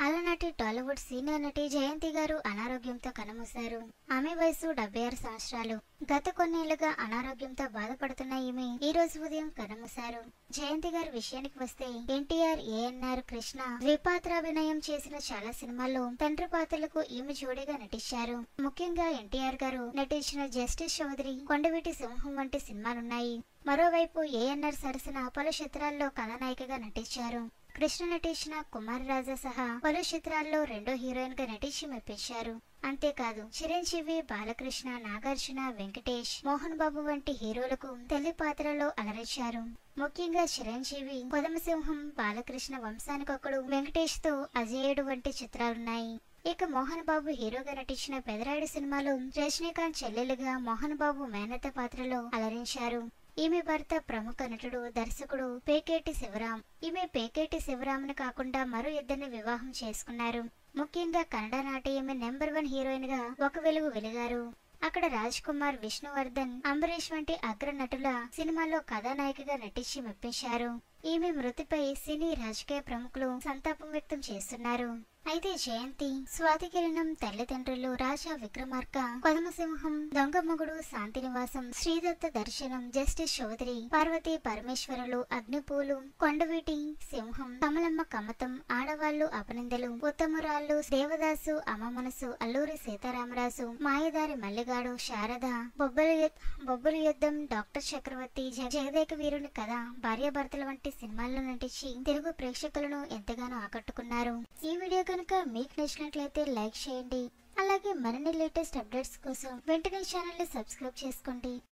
అలనాటి టాలీవుడ్ సీనియర్ నటి జయంతి గారు అనారోగ్యంతో కన్నుమూశారు ఆమె వయసు డెబ్బై ఆరు సంవత్సరాలు గత కొన్నేళ్లుగా అనారోగ్యంతో బాధపడుతున్న ఈమె ఈ రోజు ఉదయం కన్నుమూశారు జయంతి గారి విషయానికి వస్తే ఎన్టీఆర్ ఏఎన్ఆర్ కృష్ణ ద్విపాత్రాభినయం చేసిన చాలా సినిమాల్లో తండ్రి పాత్రలకు ఈమె జోడీగా నటించారు ముఖ్యంగా ఎన్టీఆర్ గారు నటించిన జస్టిస్ చౌదరి కొండవీటి సింహం వంటి సినిమాలున్నాయి మరోవైపు ఏఎన్ఆర్ సరసన పలు చిత్రాల్లో కథానాయికగా నటించారు కృష్ణ నటించిన కుమార్ రాజా సహా పలు చిత్రాల్లో రెండో హీరోయిన్ గా నటించి మెప్పించారు అంతేకాదు చిరంజీవి బాలకృష్ణ నాగార్జున వెంకటేష్ మోహన్ బాబు వంటి హీరోలకు తల్లి పాత్రలో అలరించారు ముఖ్యంగా చిరంజీవి కొదమసింహం బాలకృష్ణ వంశానికొకడు వెంకటేష్ తో అజేయుడు వంటి చిత్రాలున్నాయి ఇక మోహన్ బాబు హీరోగా నటించిన పెదరాయుడు సినిమాలో రజనీకాంత్ చెల్లెలుగా మోహన్ బాబు మేనత పాత్రలో అలరించారు ఈమె భర్త ప్రముఖ నటుడు దర్శకుడు పేకేటి శివరాం ఈమె పేకేటి శివరాంను కాకుండా మరో ఇద్దరిని వివాహం చేసుకున్నారు ముఖ్యంగా కన్నడ నాటి ఈమె నెంబర్ వన్ హీరోయిన్ గా ఒక వెలుగు వెలిగారు అక్కడ రాజ్ కుమార్ విష్ణువర్ధన్ అంబరీష్ వంటి అగ్ర నటుల సినిమాలో కథానాయికగా నటించి మెప్పించారు ఈమె మృతిపై సినీ రాజకీయ ప్రముఖులు సంతాపం వ్యక్తం చేస్తున్నారు అయితే జయంతి స్వాతి కిరణం తల్లిదండ్రులు రాజా విక్రమార్క కొదమసింహం దొంగ మొగుడు శాంతి నివాసం శ్రీదత్త దర్శనం జస్టిస్ చౌదరి పార్వతి పరమేశ్వరులు అగ్నిపూలు కొండవీటి సింహం కమలమ్మ కమతం ఆడవాళ్లు అపనిందలు ఉత్తమురాళ్ళు దేవదాసు అమ్మ మనసు అల్లూరి సీతారామరాజు మాయదారి మల్లిగాడు శారద బొబ్బల యుద్- బొబ్బుల యుద్ధం డాక్టర్ చక్రవర్తి జ- జగదేక వీరుని కథ భార్యాభర్తల వంటి సినిమాల్లో నటించి తెలుగు ప్రేక్షకులను ఎంతగానో ఆకట్టుకున్నారు ఈ వీడియో కనుక మీకు నచ్చినట్లయితే లైక్ చేయండి అలాగే మరిన్ని లేటెస్ట్ అప్డేట్స్ కోసం వెంటనే ఛానల్ ని సబ్స్క్రైబ్ చేసుకోండి